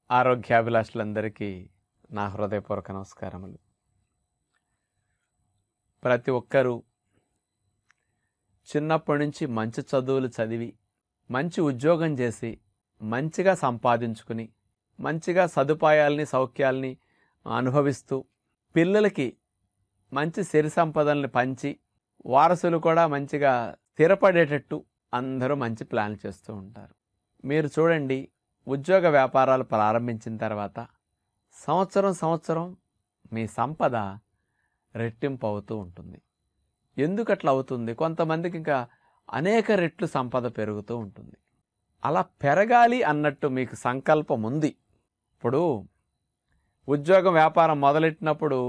ఆరోగ్యాభిలాషులందరికీ నా హృదయపూర్వక నమస్కారములు ప్రతి ఒక్కరూ చిన్నప్పటి నుంచి మంచి చదువులు చదివి మంచి ఉద్యోగం చేసి మంచిగా సంపాదించుకుని మంచిగా సదుపాయాల్ని సౌఖ్యాల్ని అనుభవిస్తూ పిల్లలకి మంచి సిరి సంపదల్ని పంచి వారసులు కూడా మంచిగా స్థిరపడేటట్టు అందరూ మంచి ప్లాన్ చేస్తూ ఉంటారు మీరు చూడండి ఉద్యోగ వ్యాపారాలు ప్రారంభించిన తర్వాత సంవత్సరం సంవత్సరం మీ సంపద రెట్టింపు అవుతూ ఉంటుంది ఎందుకు అట్లా అవుతుంది కొంతమందికి ఇంకా అనేక రెట్లు సంపద పెరుగుతూ ఉంటుంది అలా పెరగాలి అన్నట్టు మీకు సంకల్పం ఉంది ఇప్పుడు ఉద్యోగం వ్యాపారం మొదలెట్టినప్పుడు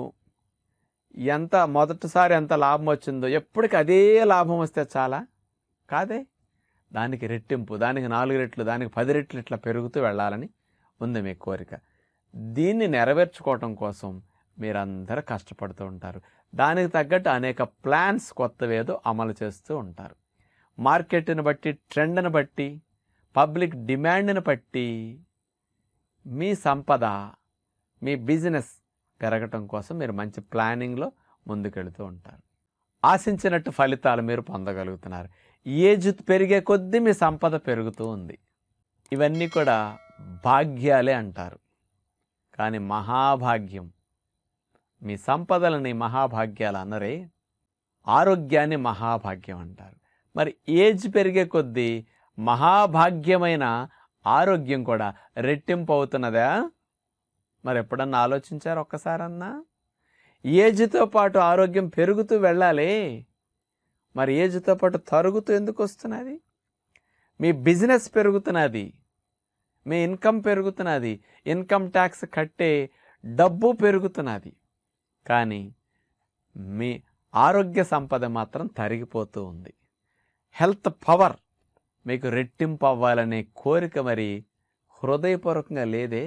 ఎంత మొదటిసారి ఎంత లాభం వచ్చిందో ఎప్పటికి అదే లాభం వస్తే చాలా కాదే దానికి రెట్టింపు దానికి నాలుగు రెట్లు దానికి పది రెట్లు ఇట్లా పెరుగుతూ వెళ్ళాలని ఉంది మీ కోరిక దీన్ని నెరవేర్చుకోవటం కోసం మీరందరూ కష్టపడుతూ ఉంటారు దానికి తగ్గట్టు అనేక ప్లాన్స్ కొత్తవేదో అమలు చేస్తూ ఉంటారు మార్కెట్ని బట్టి ట్రెండ్ని బట్టి పబ్లిక్ డిమాండ్ని బట్టి మీ సంపద మీ బిజినెస్ పెరగటం కోసం మీరు మంచి ప్లానింగ్లో ముందుకెళ్తూ ఉంటారు ఆశించినట్టు ఫలితాలు మీరు పొందగలుగుతున్నారు ఏజ్ పెరిగే కొద్దీ మీ సంపద పెరుగుతూ ఉంది ఇవన్నీ కూడా భాగ్యాలే అంటారు కానీ మహాభాగ్యం మీ సంపదలని మహాభాగ్యాలు అన్నరే ఆరోగ్యాన్ని మహాభాగ్యం అంటారు మరి ఏజ్ పెరిగే కొద్దీ మహాభాగ్యమైన ఆరోగ్యం కూడా రెట్టింపు అవుతున్నదా మరి ఎప్పుడన్నా ఆలోచించారు ఒక్కసారన్నా ఏజ్తో పాటు ఆరోగ్యం పెరుగుతూ వెళ్ళాలి మరి ఏజ్తో పాటు తరుగుతూ ఎందుకు వస్తున్నది మీ బిజినెస్ పెరుగుతున్నది మీ ఇన్కమ్ పెరుగుతున్నది ఇన్కమ్ ట్యాక్స్ కట్టే డబ్బు పెరుగుతున్నది కానీ మీ ఆరోగ్య సంపద మాత్రం తరిగిపోతూ ఉంది హెల్త్ పవర్ మీకు రెట్టింపు అవ్వాలనే కోరిక మరి హృదయపూర్వకంగా లేదే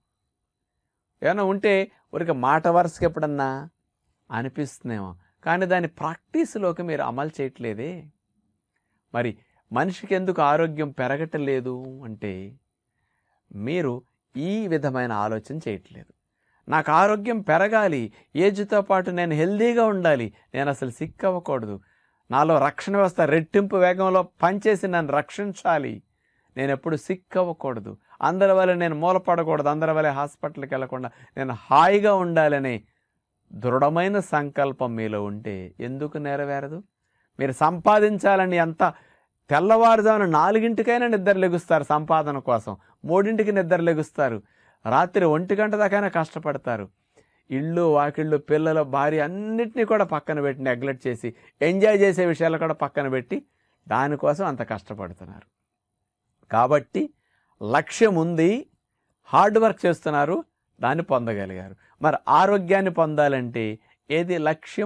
ఏమైనా ఉంటే ఊరిక మాట వరుసకి ఎప్పుడన్నా అనిపిస్తుందేమో కానీ దాని ప్రాక్టీస్లోకి మీరు అమలు చేయట్లేదే మరి మనిషికి ఎందుకు ఆరోగ్యం పెరగటం లేదు అంటే మీరు ఈ విధమైన ఆలోచన చేయట్లేదు నాకు ఆరోగ్యం పెరగాలి ఏజ్తో పాటు నేను హెల్దీగా ఉండాలి నేను అసలు సిక్ అవ్వకూడదు నాలో రక్షణ వ్యవస్థ రెట్టింపు వేగంలో పనిచేసి నన్ను రక్షించాలి నేను ఎప్పుడు సిక్ అవ్వకూడదు అందరి వల్ల నేను మూలపడకూడదు అందరి వల్ల హాస్పిటల్కి వెళ్లకుండా నేను హాయిగా ఉండాలనే దృఢమైన సంకల్పం మీలో ఉంటే ఎందుకు నెరవేరదు మీరు సంపాదించాలని ఎంత తెల్లవారుజామున నాలుగింటికైనా నిద్ర లెగుస్తారు సంపాదన కోసం మూడింటికి నిద్ర లెగుస్తారు రాత్రి ఒంటి గంట దాకైనా కష్టపడతారు ఇళ్ళు వాకిళ్ళు పిల్లలు భార్య అన్నిటినీ కూడా పక్కన పెట్టి నెగ్లెక్ట్ చేసి ఎంజాయ్ చేసే విషయాలు కూడా పక్కన పెట్టి దానికోసం అంత కష్టపడుతున్నారు కాబట్టి లక్ష్యం ఉంది హార్డ్ వర్క్ చేస్తున్నారు దాన్ని పొందగలిగారు మరి ఆరోగ్యాన్ని పొందాలంటే ఏది లక్ష్యం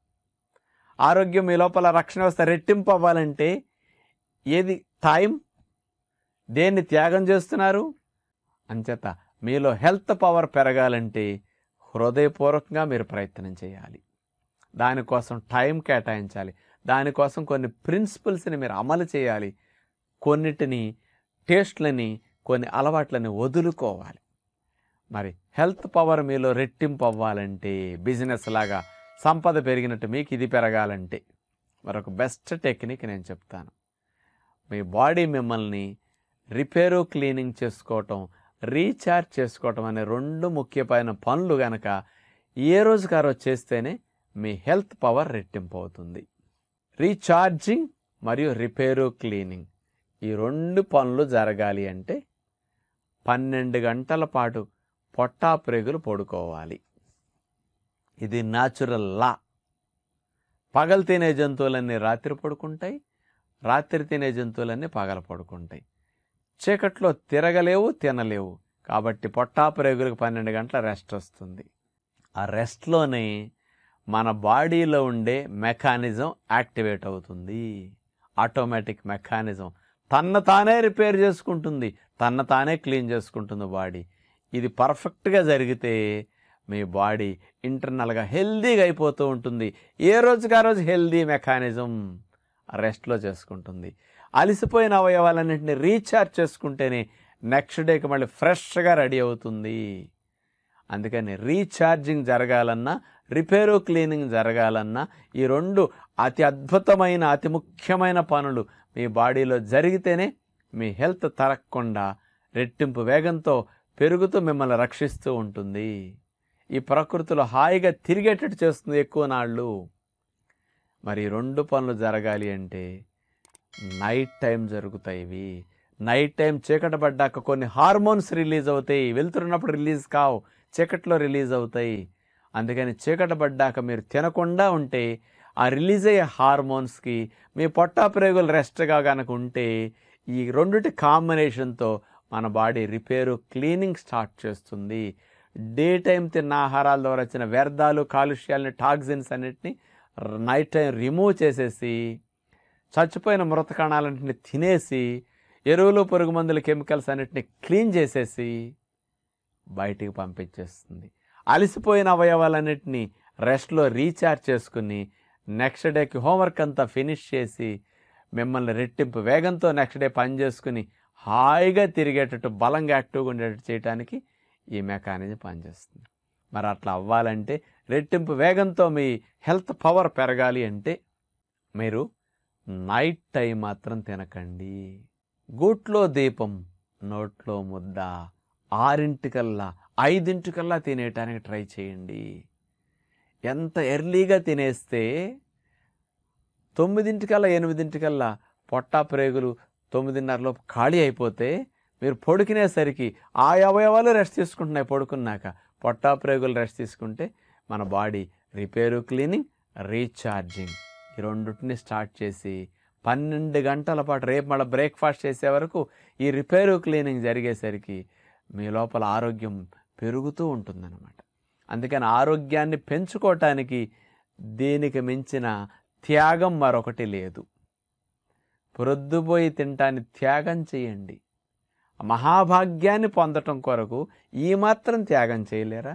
ఆరోగ్యం మీ లోపల రక్షణ వ్యవస్థ రెట్టింపు అవ్వాలంటే ఏది టైం దేన్ని త్యాగం చేస్తున్నారు అంచేత మీలో హెల్త్ పవర్ పెరగాలంటే హృదయపూర్వకంగా మీరు ప్రయత్నం చేయాలి దానికోసం టైం కేటాయించాలి దానికోసం కొన్ని ప్రిన్సిపల్స్ని మీరు అమలు చేయాలి కొన్నిటిని టేస్ట్లని కొన్ని అలవాట్లని వదులుకోవాలి మరి హెల్త్ పవర్ మీలో రెట్టింపు అవ్వాలంటే బిజినెస్ లాగా సంపద పెరిగినట్టు మీకు ఇది పెరగాలంటే మరొక బెస్ట్ టెక్నిక్ నేను చెప్తాను మీ బాడీ మిమ్మల్ని రిపేరు క్లీనింగ్ చేసుకోవటం రీఛార్జ్ చేసుకోవటం అనే రెండు ముఖ్యమైన పనులు గనక ఏ రోజుకి ఆ రోజు చేస్తేనే మీ హెల్త్ పవర్ రెట్టింపు అవుతుంది రీఛార్జింగ్ మరియు రిపేరు క్లీనింగ్ ఈ రెండు పనులు జరగాలి అంటే పన్నెండు గంటల పాటు పొట్టా ప్రేగులు పడుకోవాలి ఇది న్యాచురల్ లా పగలు తినే జంతువులన్నీ రాత్రి పడుకుంటాయి రాత్రి తినే జంతువులన్నీ పగల పడుకుంటాయి చీకట్లో తిరగలేవు తినలేవు కాబట్టి పొట్టా ప్రేగులకు పన్నెండు గంటల రెస్ట్ వస్తుంది ఆ రెస్ట్లోనే మన బాడీలో ఉండే మెకానిజం యాక్టివేట్ అవుతుంది ఆటోమేటిక్ మెకానిజం తన్న తానే రిపేర్ చేసుకుంటుంది తన్న తానే క్లీన్ చేసుకుంటుంది బాడీ ఇది పర్ఫెక్ట్గా జరిగితే మీ బాడీ ఇంటర్నల్గా హెల్దీగా అయిపోతూ ఉంటుంది ఏ రోజుకి ఆ రోజు హెల్దీ మెకానిజం రెస్ట్లో చేసుకుంటుంది అలసిపోయిన అవయవాలన్నింటినీ రీఛార్జ్ చేసుకుంటేనే నెక్స్ట్ డేకి మళ్ళీ ఫ్రెష్గా రెడీ అవుతుంది అందుకని రీఛార్జింగ్ జరగాలన్నా రిపేరు క్లీనింగ్ జరగాలన్నా ఈ రెండు అతి అద్భుతమైన అతి ముఖ్యమైన పనులు మీ బాడీలో జరిగితేనే మీ హెల్త్ తరగకుండా రెట్టింపు వేగంతో పెరుగుతూ మిమ్మల్ని రక్షిస్తూ ఉంటుంది ఈ ప్రకృతిలో హాయిగా తిరిగేటట్టు చేస్తుంది ఎక్కువ నాళ్ళు మరి ఈ రెండు పనులు జరగాలి అంటే నైట్ టైం జరుగుతాయి ఇవి నైట్ టైం చీకటి పడ్డాక కొన్ని హార్మోన్స్ రిలీజ్ అవుతాయి వెళ్తున్నప్పుడు రిలీజ్ కావు చీకట్లో రిలీజ్ అవుతాయి అందుకని చీకటి పడ్డాక మీరు తినకుండా ఉంటే ఆ రిలీజ్ అయ్యే హార్మోన్స్కి మీ పొట్టా ప్రేగులు రెస్ట్గా కనుక ఉంటే ఈ రెండిటి కాంబినేషన్తో మన బాడీ రిపేరు క్లీనింగ్ స్టార్ట్ చేస్తుంది డే టైం తిన్న ఆహారాల ద్వారా వచ్చిన వ్యర్థాలు కాలుష్యాలని టాక్సిన్స్ అన్నిటిని నైట్ టైం రిమూవ్ చేసేసి చచ్చిపోయిన మృత కణాలన్నింటిని తినేసి ఎరువులు పురుగు మందుల కెమికల్స్ అన్నిటిని క్లీన్ చేసేసి బయటికి పంపించేస్తుంది అలసిపోయిన అవయవాలన్నిటిని రెస్ట్లో రీఛార్జ్ చేసుకుని నెక్స్ట్ డేకి హోంవర్క్ అంతా ఫినిష్ చేసి మిమ్మల్ని రెట్టింపు వేగంతో నెక్స్ట్ డే పని చేసుకుని హాయిగా తిరిగేటట్టు బలంగా యాక్టివ్గా ఉండేటట్టు చేయడానికి ఈ మెకానిజం పనిచేస్తుంది మరి అట్లా అవ్వాలంటే రెట్టింపు వేగంతో మీ హెల్త్ పవర్ పెరగాలి అంటే మీరు నైట్ టైం మాత్రం తినకండి గూట్లో దీపం నోట్లో ముద్ద ఆరింటికల్లా ఐదింటికల్లా తినేయటానికి ట్రై చేయండి ఎంత ఎర్లీగా తినేస్తే తొమ్మిదింటికల్లా ఎనిమిదింటికల్లా పొట్టా ప్రేగులు తొమ్మిదిన్నరలో ఖాళీ అయిపోతే మీరు పడుకునేసరికి ఆ అవయవాలు రెస్ట్ తీసుకుంటున్నాయి పడుకున్నాక పొట్టా ప్రేగులు రెస్ట్ తీసుకుంటే మన బాడీ రిపేరు క్లీనింగ్ రీఛార్జింగ్ ఈ రెండింటిని స్టార్ట్ చేసి పన్నెండు గంటల పాటు రేపు మళ్ళీ బ్రేక్ఫాస్ట్ చేసే వరకు ఈ రిపేరు క్లీనింగ్ జరిగేసరికి మీ లోపల ఆరోగ్యం పెరుగుతూ ఉంటుందన్నమాట అందుకని ఆరోగ్యాన్ని పెంచుకోవటానికి దీనికి మించిన త్యాగం మరొకటి లేదు ప్రొద్దుపోయి తింటాన్ని త్యాగం చేయండి మహాభాగ్యాన్ని పొందటం కొరకు ఈ మాత్రం త్యాగం చేయలేరా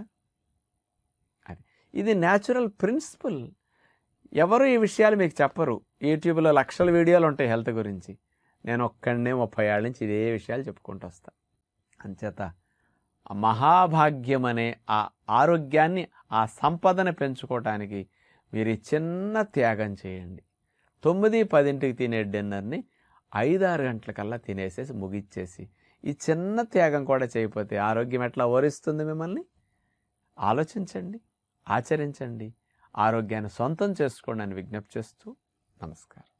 అది ఇది న్యాచురల్ ప్రిన్సిపల్ ఎవరు ఈ విషయాలు మీకు చెప్పరు యూట్యూబ్లో లక్షల వీడియోలు ఉంటాయి హెల్త్ గురించి నేను ఒక్కడనే ముప్పై ఏళ్ళ నుంచి ఇదే విషయాలు చెప్పుకుంటూ వస్తా అంచేత ఆ మహాభాగ్యం అనే ఆ ఆరోగ్యాన్ని ఆ సంపదను పెంచుకోవటానికి మీరు ఈ చిన్న త్యాగం చేయండి తొమ్మిది పదింటికి తినే డిన్నర్ని ఐదారు గంటలకల్లా తినేసేసి ముగిచ్చేసి ఈ చిన్న త్యాగం కూడా చేయకపోతే ఆరోగ్యం ఎట్లా ఓరిస్తుంది మిమ్మల్ని ఆలోచించండి ఆచరించండి ఆరోగ్యాన్ని సొంతం చేసుకోండి అని విజ్ఞప్తి చేస్తూ నమస్కారం